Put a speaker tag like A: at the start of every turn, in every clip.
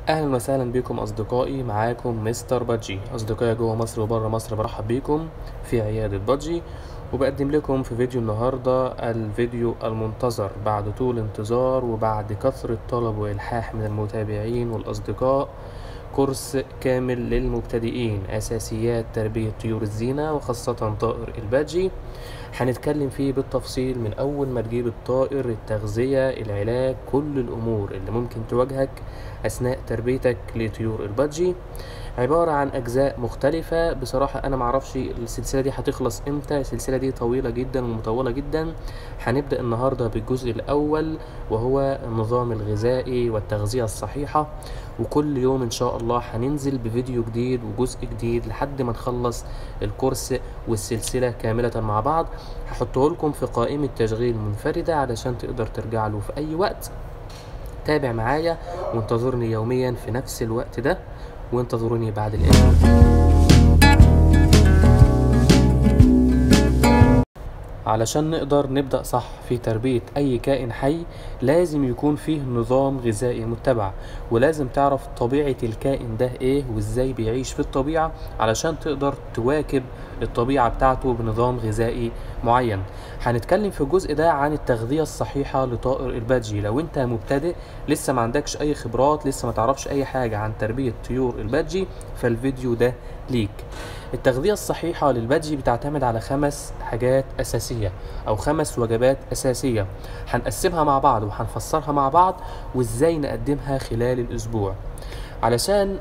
A: اهلا وسهلا بكم اصدقائي معاكم مستر بادجي اصدقائي جوه مصر وبره مصر برحب بكم في عيادة بادجي وبقدم لكم في فيديو النهاردة الفيديو المنتظر بعد طول انتظار وبعد كثرة طلب والحاح من المتابعين والاصدقاء كورس كامل للمبتدئين اساسيات تربية طيور الزينة وخاصة طائر البادجي هنتكلم فيه بالتفصيل من اول ما تجيب الطائر التغذية العلاج كل الامور اللي ممكن تواجهك اثناء تربيتك لطيور البادجي عبارة عن اجزاء مختلفة بصراحة انا معرفش السلسلة دي هتخلص امتى السلسلة دي طويلة جدا ومطولة جدا هنبدأ النهاردة بالجزء الاول وهو النظام الغذائي والتغذية الصحيحة وكل يوم ان شاء الله هننزل بفيديو جديد وجزء جديد لحد ما نخلص الكورس والسلسلة كاملة مع بعض هحطه لكم في قائمة تشغيل منفردة علشان تقدر ترجع له في اي وقت تابع معايا وانتظرني يوميا في نفس الوقت ده وانتظروني بعد الإذن علشان نقدر نبدأ صح في تربية أي كائن حي لازم يكون فيه نظام غذائي متبع ولازم تعرف طبيعة الكائن ده إيه وإزاي بيعيش في الطبيعة علشان تقدر تواكب الطبيعة بتاعته بنظام غذائي معين هنتكلم في الجزء ده عن التغذية الصحيحة لطائر البادجي لو انت مبتدئ لسه ما عندكش اي خبرات لسه ما تعرفش اي حاجة عن تربية طيور البادجي فالفيديو ده ليك التغذية الصحيحة للبادجي بتعتمد على خمس حاجات أساسية أو خمس وجبات أساسية هنقسمها مع بعض وهنفسرها مع بعض وإزاي نقدمها خلال الأسبوع علشان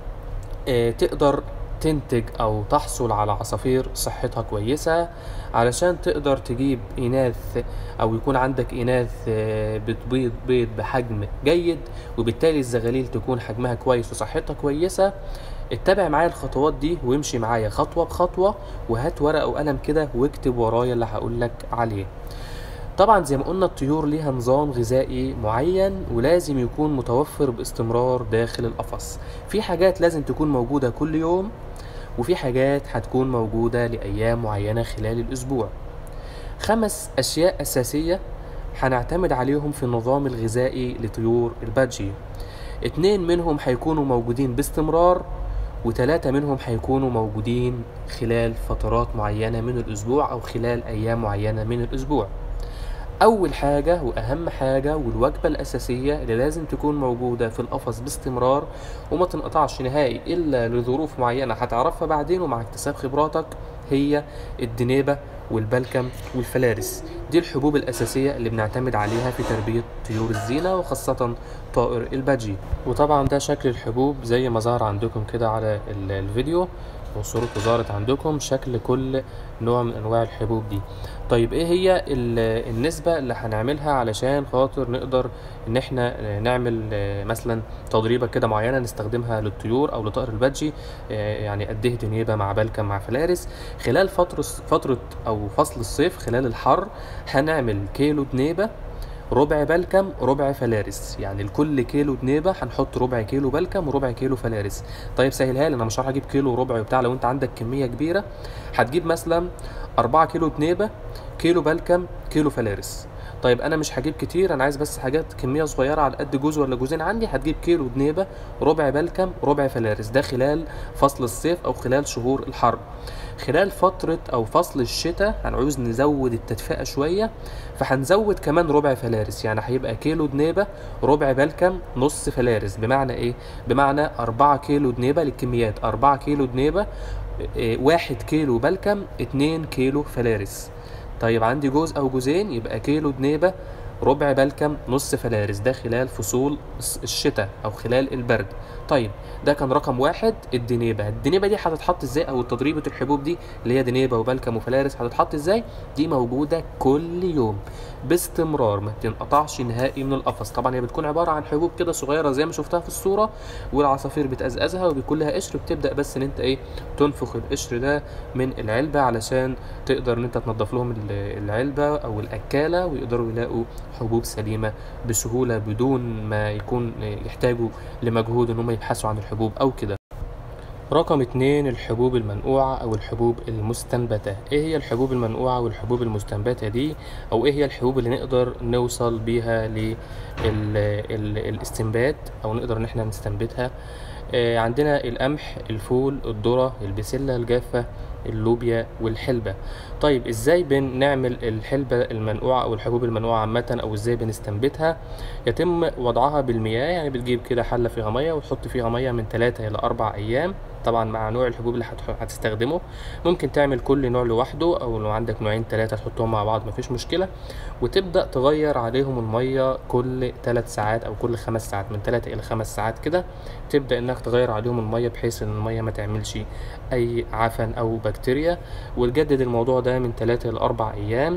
A: اه تقدر تنتج او تحصل على عصافير صحتها كويسة علشان تقدر تجيب اناث او يكون عندك اناث بتبيض بيض بحجم جيد وبالتالي الزغاليل تكون حجمها كويس وصحتها كويسة اتبع معايا الخطوات دي وامشي معايا خطوة بخطوة وهات ورقة وقلم كده واكتب ورايا اللي هقولك عليه طبعا زي ما قلنا الطيور ليها نظام غذائي معين ولازم يكون متوفر باستمرار داخل القفص في حاجات لازم تكون موجودة كل يوم وفي حاجات هتكون موجودة لأيام معينة خلال الأسبوع خمس أشياء أساسية هنعتمد عليهم في النظام الغذائي لطيور البادجي اتنين منهم هيكونوا موجودين باستمرار وتلاتة منهم هيكونوا موجودين خلال فترات معينة من الأسبوع أو خلال أيام معينة من الأسبوع أول حاجة وأهم حاجة والوجبة الأساسية اللي لازم تكون موجودة في القفص باستمرار وما تنقطعش نهائي إلا لظروف معينة هتعرفها بعدين ومع اكتساب خبراتك هي الدنيبة والبلكم والفلارس دي الحبوب الأساسية اللي بنعتمد عليها في تربية طيور الزينة وخاصة طائر البادجي وطبعا ده شكل الحبوب زي ما ظهر عندكم كده على الفيديو وصورته ظهرت عندكم شكل كل نوع من انواع الحبوب دي طيب ايه هي النسبة اللي هنعملها علشان خاطر نقدر ان احنا نعمل مثلا تضريبة كده معينة نستخدمها للطيور او لطائر البادجي يعني قد ايه دنيبة مع بلكم مع فلارس خلال فترة فترة او فصل الصيف خلال الحر هنعمل كيلو دنيبة ربع بلكم ربع فلارس يعني لكل كيلو دنيبة هنحط ربع كيلو بلكم وربع كيلو فلارس طيب سهلها لي انا مش هروح اجيب كيلو وربع وبتاع لو انت عندك كمية كبيرة هتجيب مثلا أربعة كيلو دنيبة كيلو بلكم كيلو فلارس طيب انا مش هجيب كتير انا عايز بس حاجات كميه صغيره على قد جوز ولا جوزين عندي هتجيب كيلو دنيبه ربع بلكم ربع فلارس ده خلال فصل الصيف او خلال شهور الحر خلال فترة أو فصل الشتاء هنعوز نزود التدفئة شوية فهنزود كمان ربع فلارس يعني هيبقى كيلو دنيبة ربع بلكم نص فلارس بمعنى إيه؟ بمعنى أربعة كيلو دنيبة للكميات أربعة كيلو دنيبة إيه واحد كيلو بلكم اتنين كيلو فلارس طيب عندي جوز او جوزين يبقى كيلو دنيبه ربع بلكم نص فلارس ده خلال فصول الشتاء او خلال البرد طيب ده كان رقم واحد الدنيبه الدنيبه دي هتتحط ازاي او تضريبه الحبوب دي اللي هي دنيبه وبلكم وفلارس هتتحط ازاي دي موجوده كل يوم باستمرار ما تنقطعش نهائي من القفص طبعا هي بتكون عباره عن حبوب كده صغيره زي ما شفتها في الصوره والعصافير بتقزقزها وبيكون لها قشر بتبدا بس ان انت ايه تنفخ القشر ده من العلبه علشان تقدر ان انت تنضف لهم العلبه او الاكاله ويقدروا يلاقوا حبوب سليمه بسهوله بدون ما يكون يحتاجوا لمجهود ان هم يبحثوا عن الحبوب او كده رقم اتنين الحبوب المنقوعة أو الحبوب المستنبتة إيه هي الحبوب المنقوعة والحبوب المستنبتة دي أو إيه هي الحبوب اللي نقدر نوصل بيها للاستنبات أو نقدر إن احنا نستنبتها آه، عندنا القمح الفول الذرة البسلة الجافة اللوبيا والحلبة طيب ازاي بنعمل الحلبة المنقوعة او الحبوب المنقوعة عامة او ازاي بنستنبتها يتم وضعها بالمياه يعني بتجيب كده حلة فيها مية وتحط فيها مية من 3 الى 4 ايام طبعا مع نوع الحبوب اللي هتح- هتستخدمه ممكن تعمل كل نوع لوحده او لو عندك نوعين ثلاثة تحطهم مع بعض مفيش مشكلة وتبدأ تغير عليهم المية كل 3 ساعات او كل 5 ساعات من 3 الى 5 ساعات كده تبدأ انك تغير عليهم المية بحيث ان المية ما تعملش اي عفن او بكتيريا وتجدد الموضوع ده من 3 ل 4 ايام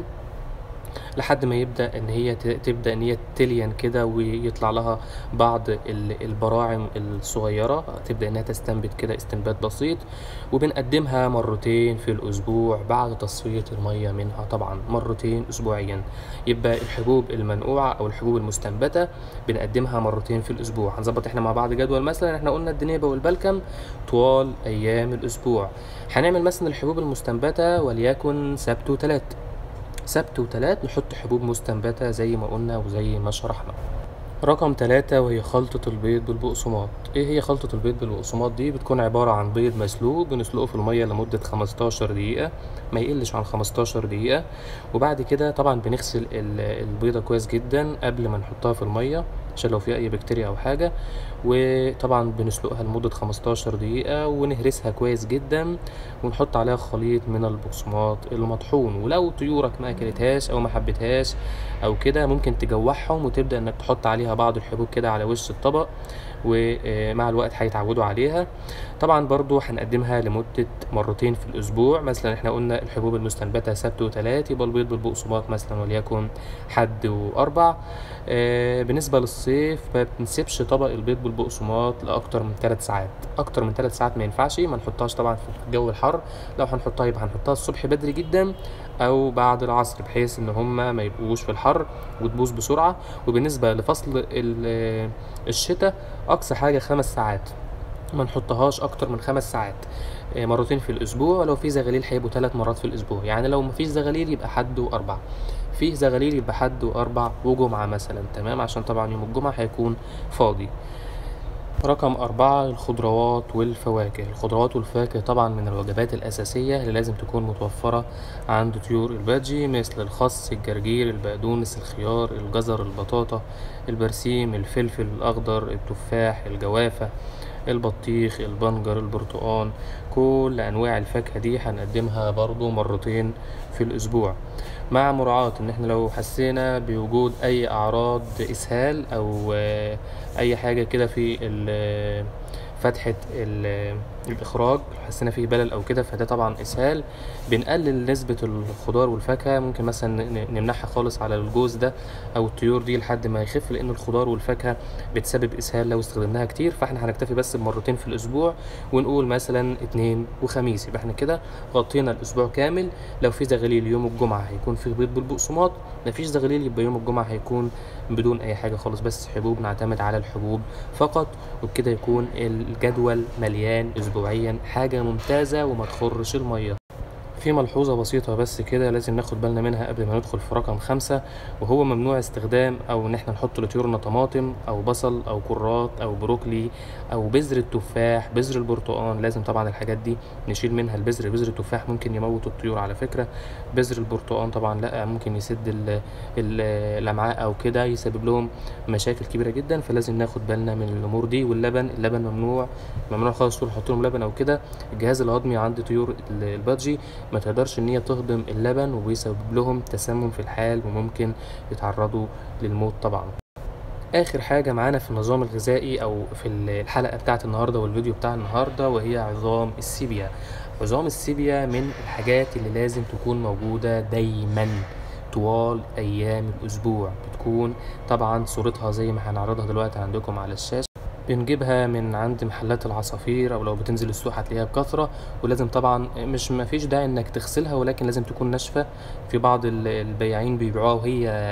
A: لحد ما يبدا ان هي ت- تبدا ان هي تلين كده ويطلع لها بعض ال- البراعم الصغيره تبدا انها تستنبت كده استنبات بسيط وبنقدمها مرتين في الاسبوع بعد تصفيه الميه منها طبعا مرتين اسبوعيا يبقى الحبوب المنقوعه او الحبوب المستنبته بنقدمها مرتين في الاسبوع هنظبط احنا مع بعض جدول مثلا احنا قلنا الدنيبه والبلكم طوال ايام الاسبوع هنعمل مثلا الحبوب المستنبته وليكن سبت وتلات سبت وتلات نحط حبوب مستنبتة زي ما قلنا وزي ما شرحنا رقم تلاتة وهي خلطة البيض بالبقسماط ايه هي خلطة البيض بالبقسماط دي بتكون عبارة عن بيض مسلوق بنسلقه في المية لمدة 15 دقيقة ما يقلش عن 15 دقيقة وبعد كده طبعا بنغسل ال- البيضة كويس جدا قبل ما نحطها في المية عشان لو في اي بكتيريا او حاجة وطبعا بنسلقها لمدة 15 دقيقة ونهرسها كويس جدا ونحط عليها خليط من البقسماط المطحون ولو طيورك ما اكلتهاش او ما حبتهاش او كده ممكن تجوعهم وتبدا انك تحط عليها بعض الحبوب كده على وش الطبق ومع الوقت هيتعودوا عليها طبعا برضو هنقدمها لمدة مرتين في الأسبوع مثلا احنا قلنا الحبوب المستنبتة سبت وتلات يبقى البيض بالبقسماط مثلا وليكن حد وأربع آه، بالنسبة للصيف ما بنسيبش طبق البيض بالبقسماط لأكتر من تلات ساعات أكتر من تلات ساعات ما ينفعش ما نحطهاش طبعا في الجو الحر لو هنحطها يبقى هنحطها الصبح بدري جدا أو بعد العصر بحيث إن هما ما يبقوش في الحر وتبوظ بسرعة وبالنسبة لفصل ال- الشتاء أقصى حاجة خمس ساعات ما نحطهاش اكتر من خمس ساعات آه، مرتين في الاسبوع ولو في زغاليل هيبقوا ثلاث مرات في الاسبوع يعني لو مفيش زغاليل يبقى حد واربع فيه زغاليل يبقى حد واربع وجمعة مثلا تمام عشان طبعا يوم الجمعة هيكون فاضي رقم أربعة الخضروات والفواكه الخضروات والفواكه طبعا من الوجبات الأساسية اللي لازم تكون متوفرة عند طيور البادجي مثل الخس الجرجير البقدونس الخيار الجزر البطاطا البرسيم الفلفل الأخضر التفاح الجوافة البطيخ البنجر البرتقال كل أنواع الفاكهة دي هنقدمها برضو مرتين في الأسبوع مع مراعاة إن احنا لو حسينا بوجود أي أعراض إسهال أو آه، أي حاجة كده في ال- فتحة ال- الإخراج لو حسينا فيه بلل أو كده فده طبعا إسهال بنقلل نسبة الخضار والفاكهة ممكن مثلا ن- نمنعها خالص على الجوز ده أو الطيور دي لحد ما يخف لأن الخضار والفاكهة بتسبب إسهال لو استخدمناها كتير فاحنا هنكتفي بس بمرتين في الأسبوع ونقول مثلا اتنين وخميس يبقى احنا كده غطينا الأسبوع كامل لو في زغاليل يوم الجمعة هيكون في بيض بالبقسماط مفيش زغاليل يبقى يوم الجمعة هيكون بدون أي حاجة خالص بس حبوب نعتمد على الحبوب فقط وبكده يكون الجدول مليان أسبوعيا حاجة ممتازة وما تخرش المية في ملحوظة بسيطة بس كده لازم ناخد بالنا منها قبل ما ندخل في رقم خمسة وهو ممنوع استخدام أو إن احنا نحط لطيورنا طماطم أو بصل أو كرات أو بروكلي أو بذر التفاح بذر البرتقال لازم طبعا الحاجات دي نشيل منها البذر بذر التفاح ممكن يموت الطيور على فكرة بذر البرتقال طبعا لا ممكن يسد ال- ال- الأمعاء أو كده يسبب لهم مشاكل كبيرة جدا فلازم ناخد بالنا من الأمور دي واللبن اللبن ممنوع ممنوع خالص طول نحط لهم لبن أو كده الجهاز الهضمي عند طيور ال- البادجي ما تقدرش ان هي تهضم اللبن وبيسبب لهم تسمم في الحال وممكن يتعرضوا للموت طبعا اخر حاجه معانا في النظام الغذائي او في الحلقه بتاعت النهارده والفيديو بتاع النهارده وهي عظام السيبيا عظام السيبيا من الحاجات اللي لازم تكون موجوده دايما طوال ايام الاسبوع بتكون طبعا صورتها زي ما هنعرضها دلوقتي عندكم على الشاشه بنجيبها من عند محلات العصافير او لو بتنزل السوق هتلاقيها بكثره ولازم طبعا مش ما فيش داعي انك تغسلها ولكن لازم تكون ناشفه في بعض ال- البياعين بيبيعوها وهي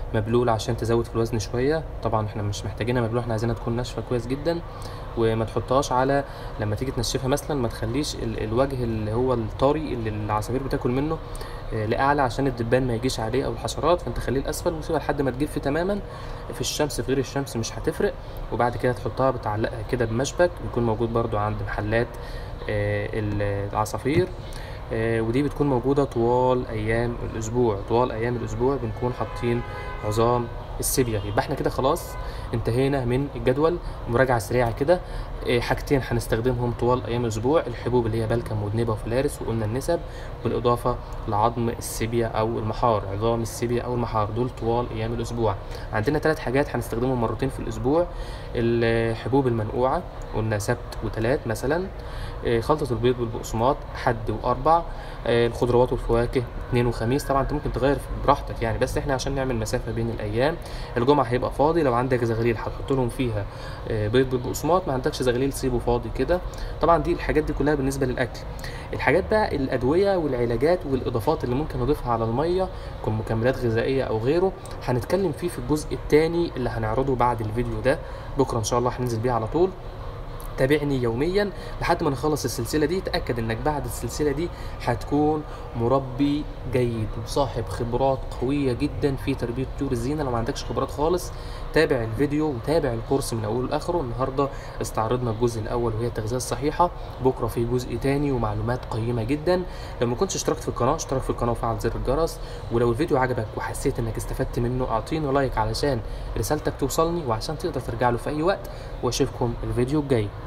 A: مبلول عشان تزود في الوزن شويه طبعا احنا مش محتاجينها مبلول احنا عايزينها تكون ناشفه كويس جدا وما تحطهاش على لما تيجي تنشفها مثلا ما تخليش ال- الوجه اللي هو الطري اللي العصافير بتاكل منه آه، لاعلى عشان الدبان ما يجيش عليه او الحشرات فانت خليه الاسفل وسيبها لحد ما تجف تماما في الشمس في غير الشمس مش هتفرق وبعد كده تحطها بتعلقها كده بمشبك بيكون موجود برضو عند محلات آه، ال- العصافير آه، ودي بتكون موجودة طوال أيام الأسبوع طوال أيام الأسبوع بنكون حاطين عظام السيبيا يبقى احنا كده خلاص انتهينا من الجدول مراجعة سريعة كده آه، حاجتين هنستخدمهم طوال أيام الأسبوع الحبوب اللي هي بلكم ودنبة وفلارس وقلنا النسب بالإضافة لعظم السيبيا أو المحار عظام السيبيا أو المحار دول طوال أيام الأسبوع عندنا ثلاث حاجات هنستخدمهم مرتين في الأسبوع الحبوب المنقوعة قلنا سبت وتلات مثلا آه، خلطة البيض بالبقسماط حد وأربع آه، الخضروات والفواكه اثنين وخميس طبعا انت ممكن تغير براحتك يعني بس احنا عشان نعمل مسافة بين الأيام الجمعة هيبقى فاضي لو عندك زغليل هتحط لهم فيها آه، بيض بالبقسماط ما عندكش زغليل سيبه فاضي كده طبعا دي الحاجات دي كلها بالنسبة للأكل الحاجات بقى الأدوية والعلاجات والإضافات اللي ممكن نضيفها على المية كمكملات غذائية أو غيره هنتكلم فيه في الجزء الثاني اللي هنعرضه بعد الفيديو ده بكرة إن شاء الله هننزل بيه على طول تابعني يوميا لحد ما نخلص السلسلة دي تأكد انك بعد السلسلة دي هتكون مربي جيد وصاحب خبرات قوية جدا في تربية طيور الزينة لو ما عندكش خبرات خالص تابع الفيديو وتابع الكورس من اوله لاخره النهارده استعرضنا الجزء الاول وهي التغذية الصحيحة بكرة في جزء تاني ومعلومات قيمة جدا لو ما كنتش اشتركت في القناة اشترك في القناة وفعل زر الجرس ولو الفيديو عجبك وحسيت انك استفدت منه اعطيني لايك علشان رسالتك توصلني وعشان تقدر ترجع له في اي وقت واشوفكم الفيديو الجاي